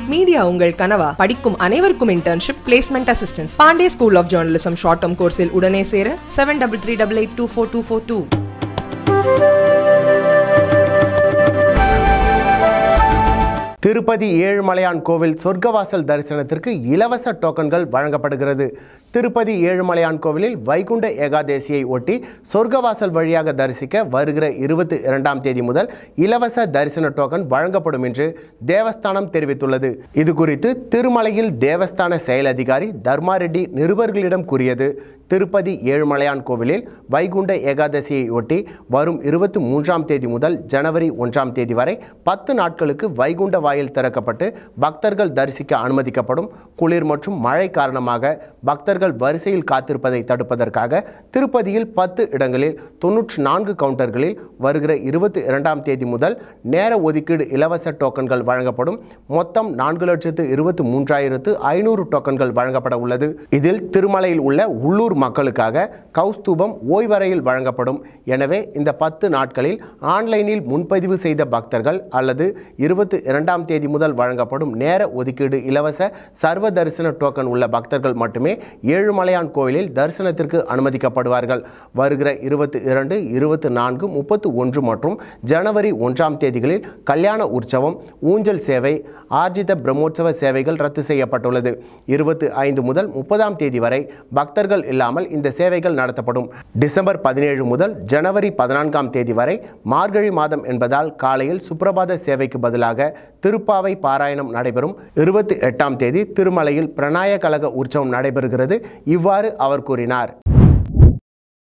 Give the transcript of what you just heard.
media உங்கள் கனவா படிக்கும் அனைவருக்கும் internship placement assistance Pandey school of journalism short term கோர்ஸில் உடனே சேர seven double three double eight two four two four two Tirupati Ezhumalaiyan கோவில் சொர்க்கவாசல் தரிசனத்திற்கு இலவச டோக்கன்கள் வழங்கப்படுகிறது திருப்பதி ஏழுமலையான் கோவிலில் வைகுண்ட ஏகாதேசியை ஒட்டி சொர்க்கவாசல் வழியாக தரிசிக்க வருகிற இருபத்தி இரண்டாம் தேதி முதல் இலவச தரிசன டோக்கன் வழங்கப்படும் என்று தேவஸ்தானம் தெரிவித்துள்ளது இது குறித்து திருமலையில் தேவஸ்தான செயல் அதிகாரி தர்மாரெட்டி நிருபர்களிடம் கூறியது திருப்பதி ஏழுமலையான் கோவிலில் வைகுண்ட ஏகாதசியை ஒட்டி வரும் இருபத்தி மூன்றாம் தேதி முதல் ஜனவரி ஒன்றாம் தேதி வரை பத்து நாட்களுக்கு வைகுண்ட வாயில் திறக்கப்பட்டு பக்தர்கள் தரிசிக்க அனுமதிக்கப்படும் குளிர் மற்றும் மழை காரணமாக பக்தர்கள் வரிசையில் காத்திருப்பதை தடுப்பதற்காக திருப்பதியில் பத்து இடங்களில் தொன்னூற்றி நான்கு கவுண்டர்களில் வருகிற இருபத்தி இரண்டாம் தேதி முதல் நேர ஒதுக்கீடு இலவச டோக்கன்கள் வழங்கப்படும் மொத்தம் நான்கு லட்சத்து இருபத்தி மூன்றாயிரத்து ஐநூறு டோக்கன்கள் வழங்கப்பட உள்ளது இதில் திருமலையில் உள்ள உள்ளூர் மக்களுக்காக கௌஸ்தூபம் ஓய்வறையில் வழங்கப்படும் எனவே இந்த பத்து நாட்களில் ஆன்லைனில் முன்பதிவு செய்த பக்தர்கள் அல்லது இருபத்தி இரண்டாம் தேதி முதல் வழங்கப்படும் நேர ஒதுக்கீடு இலவச சர்வ தரிசன டோக்கன் உள்ள பக்தர்கள் மட்டுமே ஏழுமலையான் கோயிலில் தரிசனத்திற்கு அனுமதிக்கப்படுவார்கள் வருகிற இருபத்தி இரண்டு இருபத்தி நான்கு முப்பத்து ஒன்று மற்றும் ஜனவரி ஒன்றாம் தேதிகளில் கல்யாண உற்சவம் ஊஞ்சல் சேவை ஆர்ஜித பிரம்மோற்சவ சேவைகள் ரத்து செய்யப்பட்டுள்ளது இருபத்தி ஐந்து முதல் முப்பதாம் தேதி வரை பக்தர்கள் இல்லாமல் இந்த சேவைகள் நடத்தப்படும் டிசம்பர் பதினேழு முதல் ஜனவரி பதினான்காம் தேதி வரை மார்கழி மாதம் என்பதால் காலையில் சுப்பிரபாத சேவைக்கு பதிலாக திருப்பாவை பாராயணம் நடைபெறும் இருபத்தி எட்டாம் தேதி திருமலையில் பிரணாய கழக உற்சவம் நடைபெறுகிறது இவ்வாறு அவர் கூறினார்